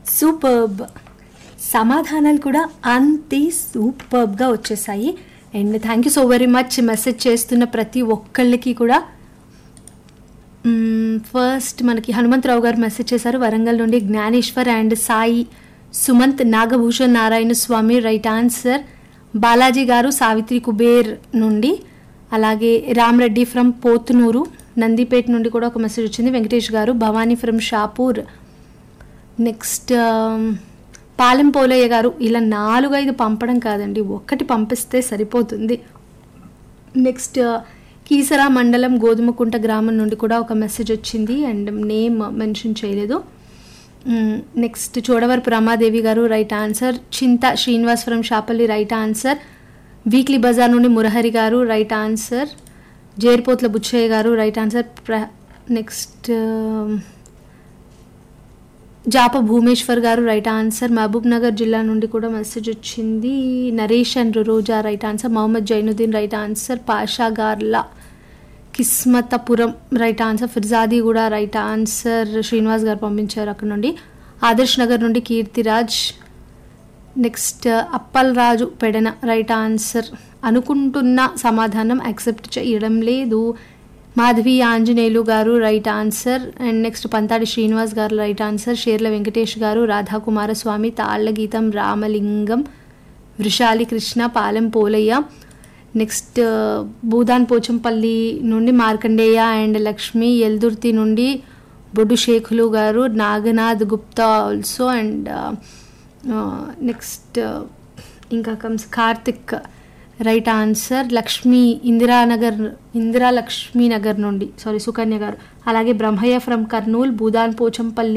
superb సమాధానాలు కూడా అంతే సూపర్బ్గా వచ్చేసాయి and thank you so very much message చేస్తున్న ప్రతి ఒక్కళ్ళకి కూడా ఫస్ట్ మనకి హనుమంతరావు గారు మెసేజ్ చేశారు వరంగల్ నుండి Gnaneshwar and Sai Sumanth Nagabhushan Narayana Swamy right answer Balaji గారు సావిత్రి కుబేర్ నుండి అలాగే రామరెడ్డి ఫ్రమ్ పోతునూరు నందిపేట నుండి కూడా ఒక మెసేజ్ వచ్చింది వెంకటేష్ గారు భవానీ ఫ్రమ్ షాపూర్ నెక్స్ట్ పాలెం పోలయ్య గారు ఇలా నాలుగైదు పంపడం కాదండి ఒక్కటి పంపిస్తే సరిపోతుంది నెక్స్ట్ కీసరా మండలం గోధుమకుంట గ్రామం నుండి కూడా ఒక మెసేజ్ వచ్చింది అండ్ నేమ్ మెన్షన్ చేయలేదు నెక్స్ట్ చోడవరపు రమాదేవి గారు right answer Chinta Srinivas from Shapalli right answer weekly bazaar నుండి మురహరి గారు రైట్ ఆన్సర్ జేర్పోత్ల బుచ్చయ్య గారు రైట్ ఆన్సర్ ప్ర నెక్స్ట్ జాప భూమేశ్వర్ గారు రైట్ ఆన్సర్ మహబూబ్ నగర్ జిల్లా నుండి కూడా మెసేజ్ వచ్చింది Naresh and Roja right answer Mohammed Zainuddin right answer Pasha Garla Kismatpuram right answer Firzadi కూడా రైట్ ఆన్సర్ శ్రీనివాస్ గారు పంపించారు అక్కడ నుండి ఆదర్శ్ నగర్ నుండి Keerthiraj next Appal Raju Pedana right answer అనుకుంటున్న సమాధానం యాక్సెప్ట్ చేయడం లేదు మాధవి ఆంజనేయులు గారు right answer and next Panthadi Srinivas గారు రైట్ ఆన్సర్ షేర్ల వెంకటేష్ గారు రాధాకుమారస్వామి తాళ్ల గీతం రామలింగం వృషాలి కృష్ణ పాలెం పోలయ్య నెక్స్ట్ భూదాన్ పోచంపల్లి నుండి మార్కండేయ అండ్ లక్ష్మి ఎల్దుర్తి నుండి బొడ్డు షేఖులు గారు Naganath Gupta also and next ఇంకా comes Karthik right answer Lakshmi Indiranagar Indira Lakshmi Nagar నుండి సారీ సుకన్య గారు అలాగే బ్రహ్మయ్య ఫ్రమ్ కర్నూల్ భూదాన్ పోచంపల్లి